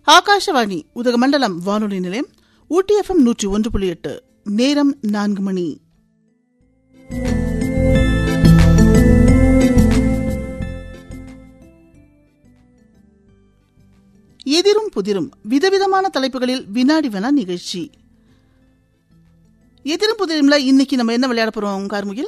ஆகாஷவாணி உதகமண்டலம் வானொலி நிலையம் ஊட்டி எஃப்எம் நூற்றி ஒன்று புள்ளி எட்டு நேரம் நான்கு மணி எதிரும் புதிரும் விதவிதமான தலைப்புகளில் வினாடி வினா நிகழ்ச்சி எதிரும் புதிரும்ல இன்னைக்கு நம்ம என்ன விளையாட போறோம் கார்முகில்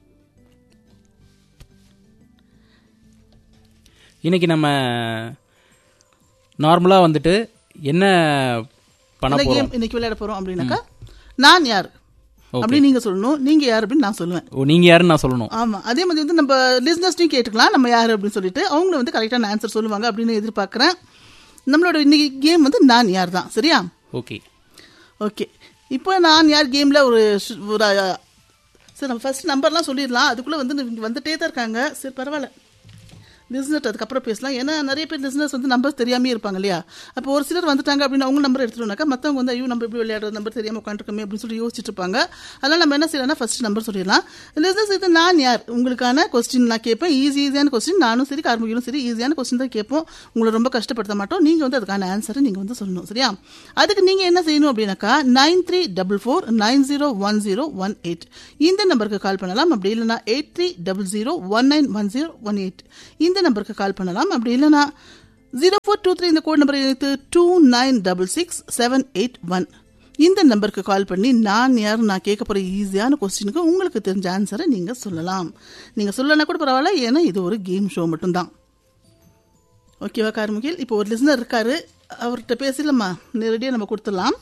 இன்னைக்கு நம்ம நார்மலாக வந்துட்டு என்ன பண்ண என்ன போகிறோம் கேம் இன்னைக்கு விளையாட போறோம் அப்படின்னாக்கா நான் யார் Okay. அப்படின்னு நீங்க சொல்லணும் நீங்க யார் அப்படின்னு நான் சொல்லுவேன் ஓ நீங்கள் யாருன்னு நான் சொல்லணும் ஆமா அதே மாதிரி வந்து நம்ம லிஸ்னஸ்டையும் கேட்டுக்கலாம் நம்ம யாரு அப்படின்னு சொல்லிட்டு அவங்க வந்து கரெக்டான ஆன்சர் சொல்லுவாங்க அப்படின்னு எதிர்பார்க்கறேன் நம்மளோட இன்னைக்கு கேம் வந்து நான் யார் தான் சரியா ஓகே ஓகே இப்போ நான் யார் கேமில் ஒரு ஷ்- ஒரு அஹ், சரி நம்ம ஃபர்ஸ்ட் நம்பர்லாம் சொல்லிடலாம் அதுக்குள்ளே வந்து இங்க வந்துட்டே தான் இருக்காங்க சரி பரவாயில்ல லிஸ்னட் அதுக்கப்புறம் பேசலாம் ஏன்னா நிறைய பேர் லிஸ்னஸ் வந்து நம்பர் தெரியாமே இருப்பாங்க இல்லையா அப்போ ஒரு சிலர் வந்துட்டாங்க அப்படின்னு அவங்க நம்பர் எடுத்துட்டோம்னாக்கா மற்றவங்க வந்து ஐயோ நம்ம எப்படி விளையாடுற நம்பர் தெரியாமல் உட்காந்துருக்கோமே அப்படின்னு சொல்லி யோசிச்சுட்டு இருப்பாங்க அதனால நம்ம என்ன செய்யலாம்னா ஃபர்ஸ்ட் நம்பர் சொல்லிடலாம் லிஸ்னஸ் இது நான் யார் உங்களுக்கான கொஸ்டின் நான் கேட்பேன் ஈஸி ஈஸியான கொஸ்டின் நானும் சரி கார்முகிலும் சரி ஈஸியான கொஸ்டின் தான் கேட்போம் உங்களை ரொம்ப கஷ்டப்படுத்த மாட்டோம் நீங்கள் வந்து அதுக்கான ஆன்சரை நீங்கள் வந்து சொல்லணும் சரியா அதுக்கு நீங்கள் என்ன செய்யணும் அப்படின்னாக்கா nine three double four nine zero one zero one eight இந்த நம்பருக்கு கால் பண்ணலாம் அப்படி இல்லைனா eight three double zero one nine one zero one eight இந்த நம்பருக்கு கால் பண்ணலாம் அப்படி இல்லைனா ஜீரோ ஃபோர் டூ த்ரீ இந்த கோட் நம்பரை இணைத்து two nine double six seven eight one இந்த நம்பருக்கு கால் பண்ணி நான் யார் நான் கேட்க போகிற ஈஸியான கொஸ்டினுக்கு உங்களுக்கு தெரிஞ்ச ஆன்சரை நீங்கள் சொல்லலாம் நீங்கள் சொல்லனா கூட பரவாயில்ல ஏன்னா இது ஒரு கேம் ஷோ மட்டும்தான் ஓகேவா கார்முகில் இப்போ ஒரு லிசனர் இருக்காரு அவர்கிட்ட பேசலாமா நேரடியாக நம்ம கொடுத்துடலாம்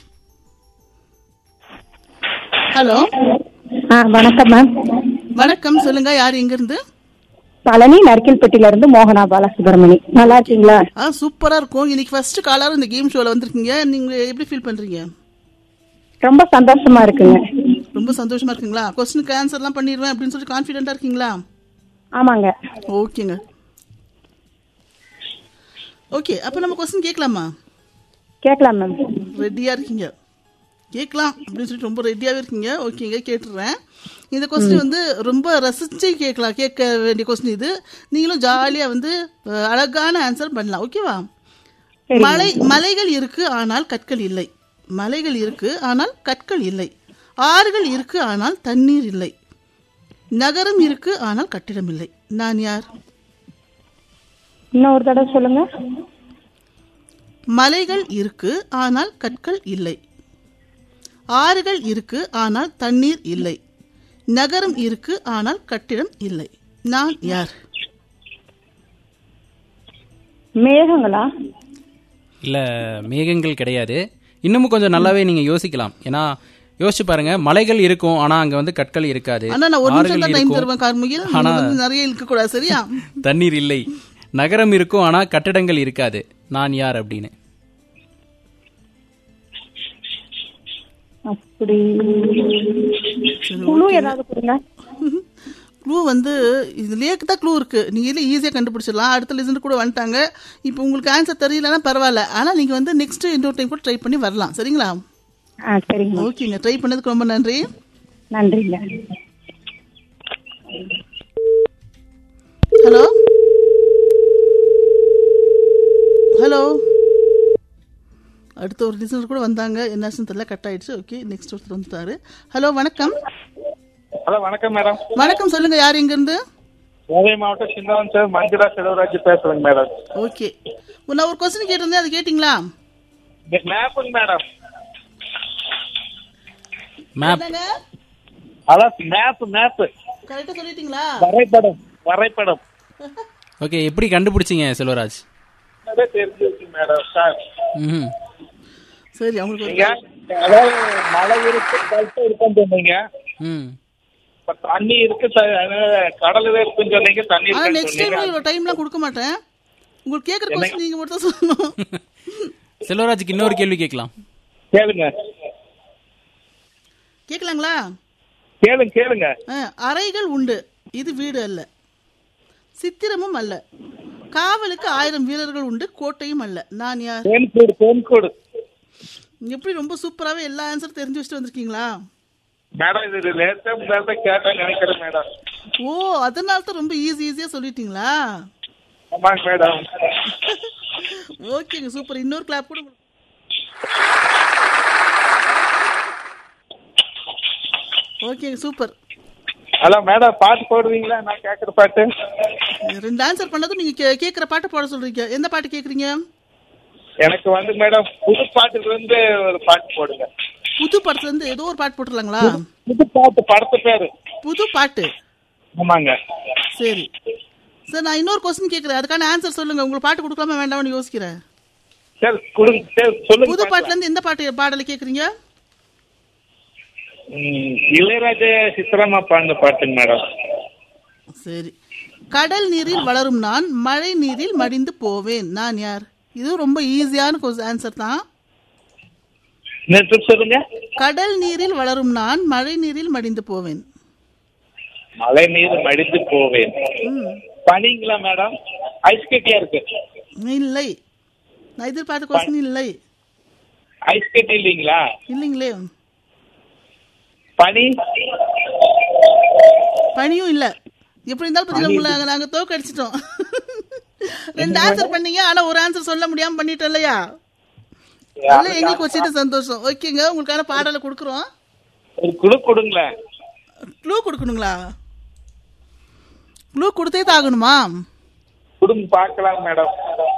ஹலோ ஆ வணக்கம் மேம் வணக்கம் சொல்லுங்க யார் எங்கிருந்து பழனி நரிக்கல்பட்டியில இருந்து மோகனா பாலசுப்ரமணி நல்லா இருக்கீங்களா ஆ சூப்பரா இருக்கும் இன்னைக்கு ஃபர்ஸ்ட் காலர் இந்த கேம் ஷோல வந்திருக்கீங்க நீங்க எப்படி ஃபீல் பண்றீங்க ரொம்ப சந்தோஷமா இருக்குங்க ரொம்ப சந்தோஷமா இருக்குங்களா கொஸ்டினுக்கு ஆன்சர்லாம் பண்ணிடுவேன் அப்படின்னு சொல்லி கான்ஃபிடென்ட்டா இருக்கீங்களா ஆமாங்க ஓகேங்க ஓகே அப்போ நம்ம கொஸ்டின் கேட்கலாமா கேட்கலாம் மேம் ரெடியா இருக்கீங்க கேட்கலாம் அப்படின்னு சொல்லிட்டு ரொம்ப ரெடியாவே இருக்கீங்க ஓகேங்க கேட்டுடுறேன் இந்த கொஸ்டின் வந்து ரொம்ப ரசிச்சு கேட்கலாம் கேட்க வேண்டிய கொஸ்டின் இது நீங்களும் ஜாலியா வந்து அஹ், அழகான ஆன்சர் பண்ணலாம் ஓகேவா சரி மலை மலைகள் இருக்கு ஆனால் கற்கள் இல்லை மலைகள் இருக்கு ஆனால் கற்கள் இல்லை ஆறுகள் இருக்கு ஆனால் தண்ணீர் இல்லை நகரம் இருக்கு ஆனால் கட்டிடம் இல்லை நான் யார் இன்னும் ஒரு தடவை சொல்லுங்க மலைகள் இருக்கு ஆனால் கற்கள் இல்லை ஆறுகள் இருக்கு ஆனால் தண்ணீர் இல்லை நகரம் இருக்கு ஆனால் கட்டிடம் இல்லை நான் யார் மேகங்களா இல்லை மேகங்கள் கிடையாது இன்னமும் கொஞ்சம் நல்லாவே நீங்கள் யோசிக்கலாம் ஏன்னா யோசிச்சு பாருங்க மலைகள் இருக்கும் ஆனால் அங்கே வந்து கற்கள் இருக்காது ஆனா நான் ஒரு நிமிஷம் ஆறுகள் தான் டைம் இருக்கும், தருவேன் கார்முகில் நீங்க ஆனா வந்து நிறைய இருக்க கூடாது சரியா தண்ணீர் இல்லை நகரம் இருக்கும் ஆனால் கட்டடங்கள் இருக்காது நான் யார் அப்படின்னு அப்படி குழு ஏதாவது கொடுங்க க்ளூ வந்து இது லேக்கு தான் க்ளூ இருக்கு நீங்க இல்லை ஈஸியாக கண்டுபிடிச்சிடலாம் அடுத்த லிசன் கூட வந்துட்டாங்க இப்போ உங்களுக்கு ஆன்சர் தெரியலன்னா பரவாயில்ல ஆனா நீங்க வந்து நெக்ஸ்ட் இன்னொரு டைம் கூட ட்ரை பண்ணி வரலாம் சரிங்களா ஆ சரிங்க ஓகேங்க ட்ரை பண்ணதுக்கு ரொம்ப நன்றி நன்றிங்க ஹலோ ஹலோ அடுத்த ஒரு லிசனர் கூட வந்தாங்க என்னாச்சுன்னு தெரியல கட் ஆயிடுச்சு ஓகே நெக்ஸ்ட் ஒருத்தர் வந்துட்டாரு ஹலோ வணக்கம் ஹலோ வணக்கம் மேடம் வணக்கம் சொல்லுங்க யார் எங்கிருந்து கோவை மாவட்டம் சின்னவன் சார் மஞ்சுளா செல்வராஜ் பேசுறேங்க மேடம் ஓகே நான் ஒரு கொஸ்டின் கேட்டிருந்தேன் அது கேட்டிங்களா மேப்புங்க மேடம் மேப் என்னங்க அதான் மேப் மேப் கரெக்டாக சொல்லிட்டீங்களா வரைபடம் வரைபடம் ஓகே எப்படி கண்டுபிடிச்சீங்க செல்வராஜ் அதே தெரிஞ்சிருக்கு மேடம் சார் ம் சரி அவங்களுக்கு நீங்க அதாவது மழை இருக்கு கல்ட்டு இருக்குன்னு சொன்னீங்க ம் இப்ப தண்ணி இருக்கு த- அதாவது கடல் இருக்குன்னு சொன்னீங்க தண்ணி ஆனா இருக்குன்னு நெக்ஸ்ட் டைம் சொன்னீங்க இவ்வளோ டைம்லாம் கொடுக்க மாட்டேன் உங்களுக்கு கேட்குற கொஸ்டின் நீங்க மட்டும் தான் சொல்லணும் செல்வராஜுக்கு இன்னொரு கேள்வி கேட்கலாம் கேளுங்க கேட்கலாங்களா கேளுங்க கேளுங்க ஆ, அறைகள் உண்டு இது வீடு அல்ல சித்திரமும் அல்ல காவலுக்கு ஆயிரம் வீரர்கள் உண்டு கோட்டையும் அல்ல நான் யார் தேன்கூடு தேன்கூடு எப்படி ரொம்ப சூப்பராகவே எல்லா ஆன்சரும் தெரிஞ்சு வச்சுட்டு வந்திருக்கீங்களா மேடம் இது லேட்டா முதல்ல கேட்டேன் நினைக்கிறேன் மேடம் ஓ அதனால தான் ரொம்ப ஈஸி ஈஸியாக சொல்லிட்டீங்களா ஆமாங்க மேடம் ஓகேங்க சூப்பர் இன்னொரு கிளாப் கூட உங்களுக்கு- ஓகேங்க சூப்பர் ஹலோ மேடம் பாட்டு போடுவீங்களா நான் கேட்குற பாட்டு ரெண்டு ஆன்சர் பண்ணதும் நீங்க கே- கேக்குற பாட்டு போட சொல்றீங்க எந்த பாட்டு கேக்குறீங்க எனக்கு வந்து மேடம் புது பாட்டுல இருந்து ஒரு பாட்டு போடுங்க புது படத்துல இருந்து ஏதோ ஒரு பாட்டு போட்டுடலாங்களா புது பாட்டு படத்து பேரு புது பாட்டு ஆமாங்க சரி சார் நான் இன்னொரு கொஸ்டின் கேக்குறேன் அதுக்கான ஆன்சர் சொல்லுங்க உங்களுக்கு பாட்டு கொடுக்கலாமா வேண்டாம்னு யோசிக்கிறேன் சரி கொடுங்க சரி சொல்லுங்க புது பாட்டுல இருந்து எந்த பாட்டு பாடல கேக்குறீங்க ம், இளையராஜா சித்ராமா பாடின பாட்டுங்க மேடம் சரி கடல் நீரில் வளரும் நான் மழை நீரில் மடிந்து போவேன் நான் யார் இது ரொம்ப ஈஸியான ஆன்சர் தான் இன்னொரு trip சொல்லுங்க கடல் நீரில் வளரும் நான் மழை நீரில் மடிந்து போவேன் மழை நீர் மடிந்து போவேன் ம், பனிங்களா மேடம் ஐஸ் கட்டியா இருக்கு இல்லை நான் எதிர்பார்த்த கொஸ்டின் இல்லை ஐஸ் கட்டி இல்லைங்களா இல்லைங்களே பனி பனியும் இல்ல எப்படி இருந்தாலும் பாத்தீங்கன்னா உங்களை நாங்க- நாங்க தோக்கடிச்சிட்டோம் ரெண்டு ஆன்சர் பண்ணீங்க ஆனா ஒரு ஆன்சர் சொல்ல முடியாம பண்ணிட்டோம் இல்லையா அதுல எங்களுக்கு வச்சுட்டு சந்தோஷம் ஓகேங்க உங்களுக்கான பாடலை கொடுக்குறோம் ஒரு குழு கொடுங்களேன் க்ளூ கொடுக்கணுங்களா க்ளூ கொடுத்தே தாகணுமா கொடுங்க பார்க்கலாம் மேடம்